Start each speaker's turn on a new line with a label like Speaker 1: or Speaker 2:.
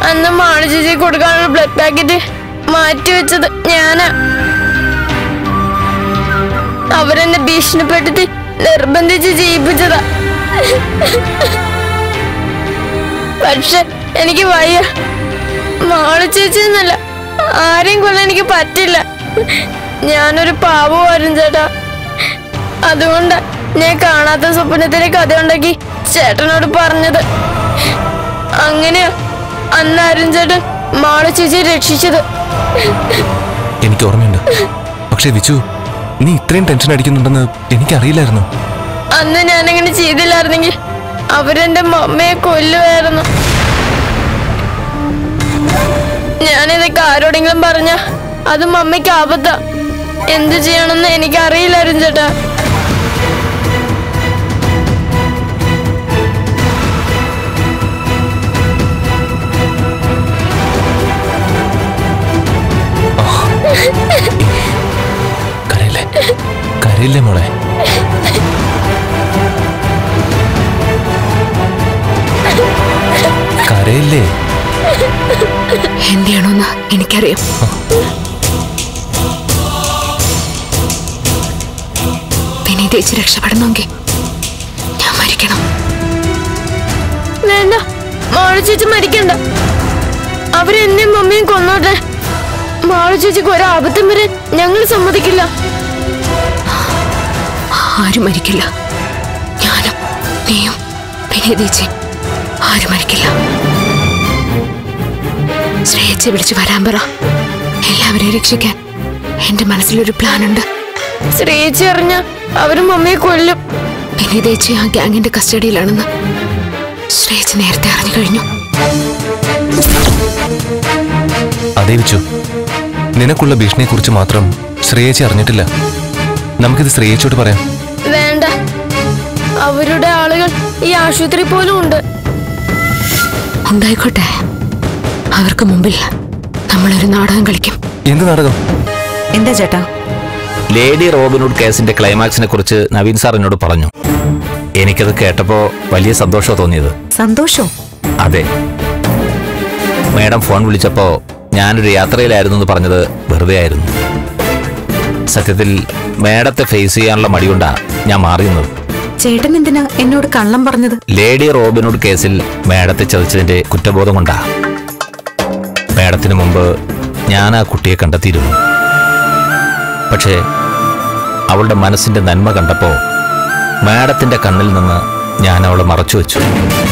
Speaker 1: അന്ന് മാളു ചേച്ചി കൊടുക്കാനുള്ള ബ്ലഡ് പാക്കറ്റ് മാറ്റി വെച്ചത് ഞാനാ അവരെന്നെ ഭീഷണിപ്പെടുത്തി നിർബന്ധിച്ച് ചെയ്യിപ്പിച്ചതാ പക്ഷെ എനിക്ക് വയ്യ മാളു ചേച്ചി എന്നല്ല ആരെയും കൊല്ലാൻ എനിക്ക് പറ്റില്ല ഞാനൊരു പാവമായിരുന്നു ചേട്ടാ അതുകൊണ്ടാ ഞാൻ കാണാത്ത സ്വപ്നത്തിലെ കഥ ഉണ്ടാക്കി ചേട്ടനോട് പറഞ്ഞത് അങ്ങനെയാ അന്ന് അരുൺ ചേട്ടൻ മാളു ചേച്ചി രക്ഷിച്ചത്
Speaker 2: എനിക്ക് ഓർമ്മയുണ്ട് പക്ഷേ വിച്ചു നീ ഇത്രയും ടെൻഷൻ അടിക്കുന്നുണ്ടെന്ന് എനിക്കറിയില്ലായിരുന്നു
Speaker 1: അന്ന് ഞാനങ്ങനെ ചെയ്തില്ലായിരുന്നെങ്കിൽ അവരെന്റെ മമ്മയെ കൊല്ലുമായിരുന്നു ഞാനിതൊക്കെ ആരോടെങ്കിലും പറഞ്ഞ അത് മമ്മയ്ക്ക് ആപത്താ എന്തു ചെയ്യണമെന്ന് എനിക്കറിയില്ലായിരുന്നു ചേട്ടാ
Speaker 2: കരയില്ലേ കരയില്ലേ മോളെ കരയില്ലേ
Speaker 3: എന്ത് ചെയ്യണമെന്ന് എനിക്കറിയാം പിന്നെ ചേച്ചി രക്ഷപ്പെടണമെങ്കിൽ ഞാൻ മരിക്കണം
Speaker 1: വേണ്ട മാളു ചേച്ചി മരിക്കണ്ട അവരെന്നെയും മമ്മിയും കൊന്നോട്ടെ മാളു ചേച്ചിക്ക് ഒരാപത്തും വരെ ഞങ്ങൾ സമ്മതിക്കില്ല
Speaker 3: ആരും മരിക്കില്ല ഞാനും നീയും പിന്നെ ചേച്ചി ആരും മരിക്കില്ല ശ്രേയച്ചെ വിളിച്ച് വരാൻ പറ എല്ലാവരെയും രക്ഷിക്കാൻ എന്റെ മനസ്സിലൊരു പ്ലാൻ ഉണ്ട്
Speaker 1: ശ്രീച്ചി അറിഞ്ഞ അവര് മമ്മിയെ കൊല്ലും
Speaker 3: പിന്നെ ചേച്ചി ആ ഗ്യാങ്ങിന്റെ കസ്റ്റഡിയിലാണെന്ന് ശ്രേയച്ച് നേരത്തെ അറിഞ്ഞു കഴിഞ്ഞു
Speaker 2: അതേ വിച്ചു നിനക്കുള്ള ഭീഷണിയെക്കുറിച്ച് മാത്രം ശ്രേയച്ചി അറിഞ്ഞിട്ടില്ല നമുക്കിത് ശ്രേയച്ചോട് പറയാം
Speaker 1: വേണ്ട അവരുടെ ആളുകൾ ഈ ആശുപത്രി പോലും ഉണ്ട്
Speaker 3: ഉണ്ടായിക്കോട്ടെ അവർക്ക് മുമ്പിൽ നമ്മളൊരു നാടകം കളിക്കും
Speaker 2: എന്ത് നാടകം
Speaker 4: എന്താ ചേട്ടാ
Speaker 5: ലേഡി റോബിൻഹുഡ് കേസിന്റെ ക്ലൈമാക്സിനെ കുറിച്ച് നവീൻ സാർ എന്നോട് പറഞ്ഞു എനിക്കത് കേട്ടപ്പോ വലിയ സന്തോഷമാണ് തോന്നിയത്
Speaker 4: സന്തോഷോ
Speaker 5: അതെ മേഡം ഫോൺ വിളിച്ചപ്പോ ഞാനൊരു യാത്രയിലായിരുന്നു എന്ന് പറഞ്ഞത് വെറുതെ ആയിരുന്നു സത്യത്തിൽ മേഡത്തെ ഫേസ് ചെയ്യാനുള്ള മടികൊണ്ടാ ഞാൻ മാറിയുന്നത്
Speaker 4: ചേട്ടൻ എന്തിനാ എന്നോട് കള്ളം പറഞ്ഞത്
Speaker 5: ലേഡി റോബിൻഹുഡ് കേസിൽ മേഡത്തെ ചതിച്ചതിന്റെ കുറ്റബോധം കൊണ്ടാ മേഡത്തിന് മുമ്പ് ഞാൻ ആ കുട്ടിയെ കണ്ടെത്തിയിരുന്നു പക്ഷേ അവളുടെ മനസ്സിന്റെ നന്മ കണ്ടപ്പോ മാഡത്തിന്റെ കണ്ണിൽ നിന്ന് ഞാൻ അവളെ മറച്ചു വെച്ചു